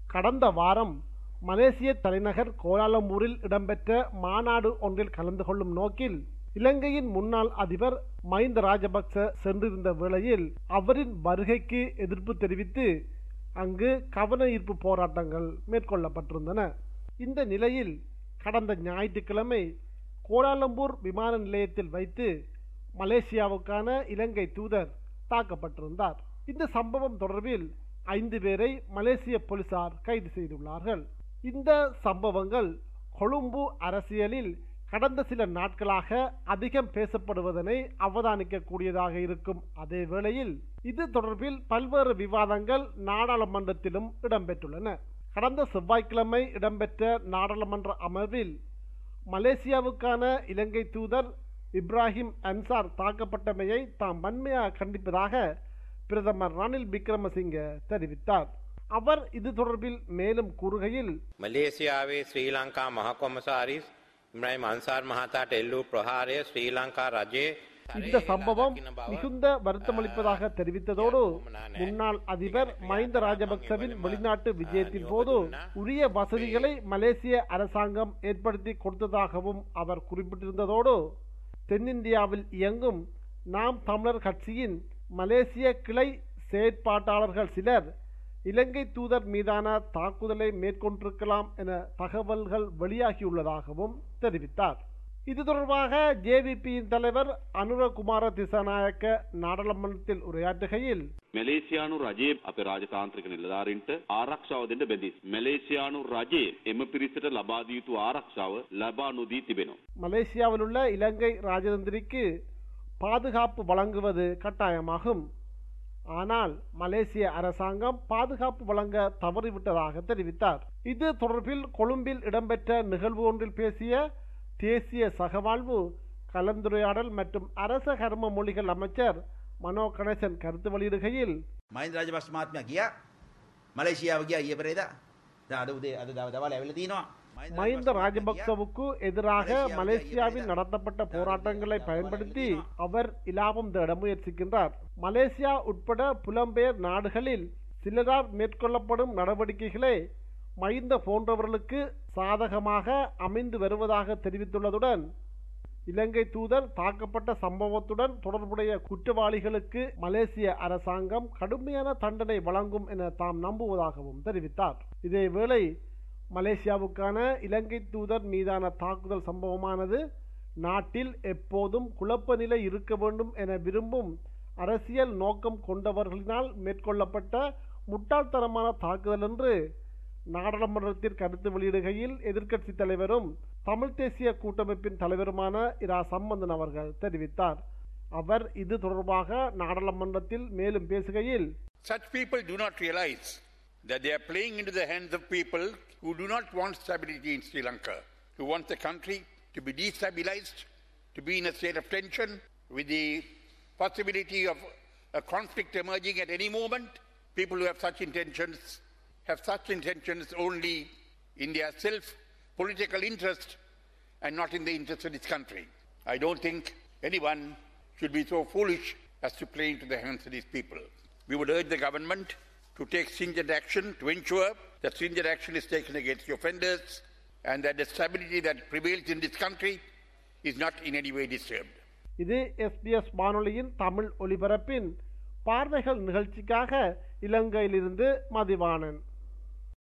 கடந்த வாரம் மலேசிய தலைநகர் கோலாலம்பூரில் இடம்பெற்ற மாநாடு ஒன்றில் கலந்து கொள்ளும் நோக்கில் இலங்கையின் முன்னாள் அதிபர் மஹிந்த ராஜபக்ச சென்றிருந்த வேளையில் அவரின் வருகைக்கு எதிர்ப்பு தெரிவித்து அங்கு கவன ஈர்ப்பு போராட்டங்கள் மேற்கொள்ளப்பட்டிருந்தன இந்த நிலையில் கடந்த ஞாயிற்றுக்கிழமை கோலாலம்பூர் விமான நிலையத்தில் வைத்து மலேசியாவுக்கான இலங்கை தூதர் தாக்கப்பட்டிருந்தார் இந்த சம்பவம் தொடர்பில் ஐந்து பேரை மலேசிய போலீசார் கைது செய்துள்ளார்கள் இந்த சம்பவங்கள் கொழும்பு அரசியலில் கடந்த சில நாட்களாக அதிகம் பேசப்படுவதனை அவதானிக்கக்கூடியதாக இருக்கும் அதே வேளையில் இது தொடர்பில் பல்வேறு விவாதங்கள் நாடாளுமன்றத்திலும் இடம்பெற்றுள்ளன கடந்த செவ்வாய்க்கிழமை இடம்பெற்ற நாடாளுமன்ற அமர்வில் மலேசியாவுக்கான இலங்கை தூதர் இப்ராஹிம் அன்சார் தாக்கப்பட்டமையை தாம் வன்மையாக கண்டிப்பதாக பிரதமர் ரணில் விக்ரமசிங்க தெரிவித்தார் அவர் இது தொடர்பில் மேலும் கூறுகையில் මලේසියාවේ ශ්‍රී ලංකා මහකොමසාරිස් ඉම්රයිම් අන්සාර් මහතාට එල්ලූ ප්‍රහාරය ශ්‍රී ලංකා රජයේ இந்த சம்பவம் மிகுந்த வருத்தமளிப்பதாக தெரிவித்ததோடு முன்னாள் அதிபர் மஹிந்த ராஜபக்சவின் வெளிநாட்டு விஜயத்தின் போது உரிய வசதிகளை மலேசிய அரசாங்கம் ஏற்படுத்தி கொடுத்ததாகவும் அவர் குறிப்பிட்டிருந்ததோடு தென்னிந்தியாவில் இயங்கும் நாம் தமிழர் கட்சியின் மலேசிய கிளை செயற்பாட்டாளர்கள் சிலர் இலங்கை தூதர் மீதான தாக்குதலை மேற்கொண்டிருக்கலாம் என தகவல்கள் வெளியாகியுள்ளதாகவும் தெரிவித்தார் இது தொடர்பாக ஜேவிபியின் தலைவர் அனுரகுமார திசாநாயக்க நாடாளுமன்றத்தில் உரையாற்றுகையில் මැලේසියානු රජයේ අපේ රාජතාන්ත්‍රික නිලධාරීන්ට ආරක්ෂාව දෙන්න බැදිස්. මැලේසියානු රජයේ එම පිරිසට ලබා දිය යුතු ආරක්ෂාව ලබා නොදී තිබෙනවා. மலேசியாவில் உள்ள இலங்கை ராஜதந்திரிக்கு பாதுகாப்பு வழங்குவது கட்டாயமாகும் ஆனால் மலேசிய அரசாங்கம் பாதுகாப்பு வழங்க தவறிவிட்டதாக தெரிவித்தார் இது தொடர்பில் கொழும்பில் இடம்பெற்ற நிகழ்வு ஒன்றில் பேசிய தேசிய சகவாழ்வு கலந்துரையாடல் மற்றும் அரச கர்ம மொழிகள் அமைச்சர் மனோ கணேசன் கருத்து வெளியிடுகையில் මයින් රජපක්ෂ මහත්මයා ගියා මලේසියාව ගියා ඊයේ පෙරේදා. දැන් අද උදේ අද දව- දවල් ඇවිල්ලා තිනවා. මහින්ද மஹிந்த රාජපක්ෂ ராஜபக்சவுக்கு எதிராக மலேசியாவில் நடத்தப்பட்ட போராட்டங்களை பயன்படுத்தி அவர் இலாபம் தேட முயற்சிக்கின்றார் மலேசியா உட்பட புலம்பெயர் நாடுகளில் சிலரால் மேற்கொள்ளப்படும் நடவடிக்கைகளே மஹிந்த போன்றவர்களுக்கு சாதகமாக அமைந்து வருவதாக தெரிவித்துள்ளதுடன் இலங்கை தூதர் தாக்கப்பட்ட சம்பவத்துடன் தொடர்புடைய குற்றவாளிகளுக்கு மலேசிய அரசாங்கம் கடுமையான தண்டனை வழங்கும் என தாம் நம்புவதாகவும் தெரிவித்தார் இதேவேளை மலேசியாவுக்கான இலங்கை தூதர் மீதான தாக்குதல் சம்பவமானது நாட்டில் எப்போதும் குழப்ப நிலை இருக்க வேண்டும் என விரும்பும் அரசியல் நோக்கம் கொண்டவர்களினால் மேற்கொள்ளப்பட்ட முட்டாள்தனமான தாக்குதல் என்று நாடாளுமன்றத்தில் கருத்து வெளியிடுகையில் எதிர்க்கட்சி தலைவரும் தமிழ் தேசிய கூட்டமைப்பின் தலைவருமான இரா சம்பந்தன் அவர்கள் தெரிவித்தார் அவர் இது தொடர்பாக நாடாளுமன்றத்தில் மேலும் பேசுகையில் Such people do not realize that they are playing into the hands of people who do not want stability in Sri Lanka, who want the country to be destabilized, to be in a state of tension, with the possibility of a conflict emerging at any moment. People who have such intentions have such intentions only in their self political interest and not in the interest of this country. I don't think anyone should be so foolish as to play into the hands of these people. We would urge the government to take stringent action to ensure that stringent action is taken against the offenders and that the stability that prevails in this country is not in any way disturbed. இது SBS வானொலியின் தமிழ் ஒலிபரப்பின் பார்வைகள் நிகழ்ச்சிக்காக இலங்கையிலிருந்து மதிவாணன்